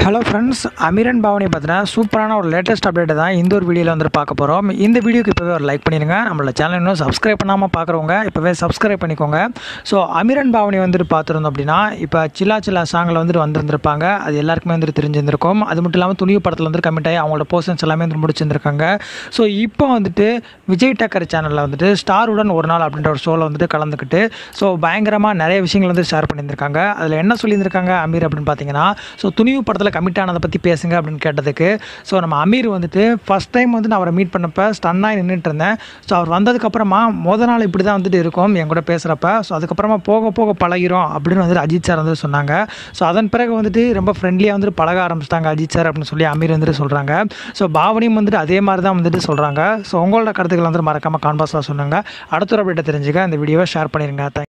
hello friends அமீரன் Pavani பார்த்தீங்கன்னா சூப்பரான ஒரு லேட்டஸ்ட் அப்டேட் தான் இந்த ஒரு வீடியோவில் வந்துட்டு பார்க்க போகிறோம் இந்த வீடியோக்கு இப்போவே ஒரு லைக் பண்ணிடுங்க நம்மளோட சேனல் இன்னும் சப்ஸ்கிரைப் பண்ணாமல் பார்க்குறவங்க இப்போவே சப்ஸ்கிரைப் பண்ணிக்கோங்க ஸோ அமீரன் பாவனி வந்துட்டு பார்த்துருந்தோம் அப்படின்னா இப்போ சில்லா சில்லா சாங்கில் வந்துட்டு வந்திருந்திருப்பாங்க அது எல்லாருக்குமே வந்துட்டு தெரிஞ்சிருந்திருக்கும் அது மட்டும் இல்லாமல் துணிவு படத்தில் வந்து கமிட் ஆகி அவங்களோட போர்ஷன்ஸ் எல்லாமே வந்து முடிச்சிருந்திருக்காங்க ஸோ இப்போ வந்துட்டு விஜய் டக்கர் சேனலில் வந்துட்டு ஸ்டாருடன் ஒரு நாள் அப்படின்ற ஒரு ஷோவில் வந்துட்டு கலந்துக்கிட்டு ஸோ பயங்கரமாக நிறைய விஷயங்கள் வந்து ஷேர் பண்ணியிருந்திருக்காங்க அதில் என்ன சொல்லியிருந்திருக்காங்க அமீர் அப்படின்னு பார்த்தீங்கன்னா ஸோ துணிவு படத்தில் கமிட் ஆனதை பற்றி பேசுங்க அப்படின்னு கேட்டதுக்கு ஸோ நம்ம அமீர் வந்துட்டு ஃபஸ்ட் டைம் வந்து நான் அவரை மீட் பண்ணப்போ ஸ்டன்னாக நின்றுட்டு இருந்தேன் ஸோ அவர் வந்ததுக்கப்புறமா மொதல் நாள் இப்படி தான் வந்துட்டு இருக்கும் என் கூட பேசுகிறப்ப ஸோ அதுக்கப்புறமா போக போக பழகிறோம் அப்படின்னு வந்துட்டு அஜித் சார் வந்து சொன்னாங்க ஸோ அதன் பிறகு வந்துட்டு ரொம்ப ஃப்ரெண்ட்லியாக வந்துட்டு பழக ஆரம்பிச்சிட்டாங்க அஜித் சார் அப்படின்னு சொல்லி அமீர் வந்துட்டு சொல்கிறாங்க ஸோ பாவனியும் வந்துட்டு அதே மாதிரி தான் வந்துட்டு சொல்கிறாங்க ஸோ உங்களோட கருத்துக்கள் வந்துட்டு மறக்காமல் கான்பாஸாக சொன்னாங்க அடுத்த ஒரு அப்டேட்டை தெரிஞ்சுக்க இந்த வீடியோவை ஷேர் பண்ணிடுங்க தேங்க்